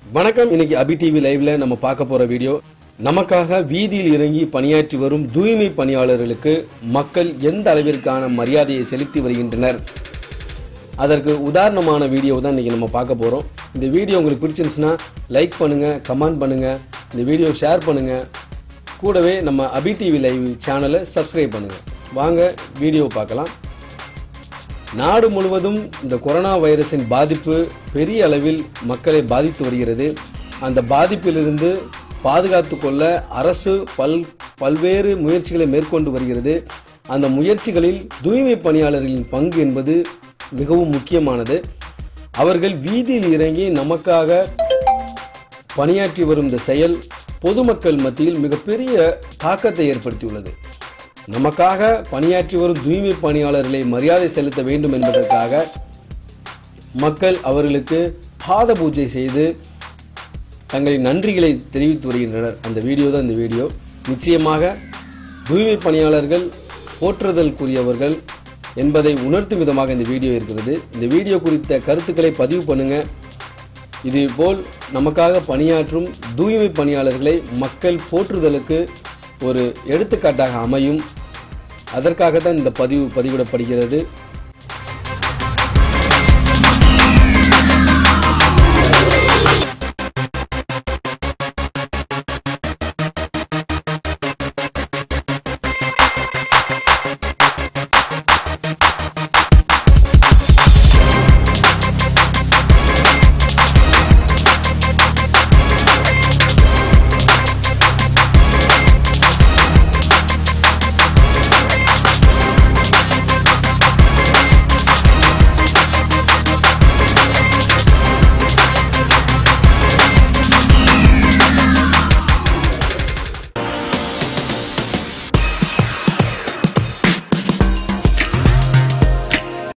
வணக்கம் இன்னைக்கு அபி டிவி லைவ்ல நம்ம பார்க்க போற வீடியோ நமக்காக வீதியில் இறங்கி பணியாற்றி வரும் தூய்மை பணியாளர்களுக்கு மக்கள் எந்த அளவிற்கான மரியாதையை செலுத்தி வருகின்றனர் அதற்கு உதாரணமான வீடியோ தான் இன்னைக்கு நம்ம பார்க்க போறோம் இந்த வீடியோ உங்களுக்கு பிடிச்சிருந்துச்சுன்னா லைக் பண்ணுங்க கமெண்ட் பண்ணுங்க இந்த வீடியோ ஷேர் பண்ணுங்க கூடவே நம்ம அபி டிவி லைவ் சேனலை சப்ஸ்கிரைப் பண்ணுங்க வாங்க வீடியோ பார்க்கலாம் நாடு முழுவதும் இந்த கொரோனா வைரஸின் பாதிப்பு பெரிய அளவில் மக்களை பாதித்து வருகிறது அந்த பாதிப்பிலிருந்து பாதுகாத்து கொள்ள அரசு பல் பல்வேறு முயற்சிகளை மேற்கொண்டு வருகிறது அந்த முயற்சிகளில் தூய்மை பணியாளர்களின் பங்கு என்பது மிகவும் முக்கியமானது அவர்கள் வீதியில் இறங்கி நமக்காக பணியாற்றி வரும் இந்த செயல் பொதுமக்கள் மத்தியில் மிகப்பெரிய தாக்கத்தை ஏற்படுத்தியுள்ளது நமக்காக பணியாற்றி வரும் தூய்மை பணியாளர்களை மரியாதை செலுத்த வேண்டும் என்பதற்காக மக்கள் அவர்களுக்கு பாத பூஜை செய்து தங்களின் நன்றிகளை தெரிவித்து வருகின்றனர் அந்த வீடியோ தான் இந்த வீடியோ நிச்சயமாக தூய்மை பணியாளர்கள் போற்றுதலுக்குரியவர்கள் என்பதை உணர்த்தும் விதமாக இந்த வீடியோ இருக்கிறது இந்த வீடியோ குறித்த கருத்துக்களை பதிவு பண்ணுங்க இதுபோல் நமக்காக பணியாற்றும் தூய்மை பணியாளர்களை மக்கள் போற்றுதலுக்கு ஒரு எடுத்துக்காட்டாக அமையும் அதற்காக தான் இந்த பதிவு பதிவிடப்படுகிறது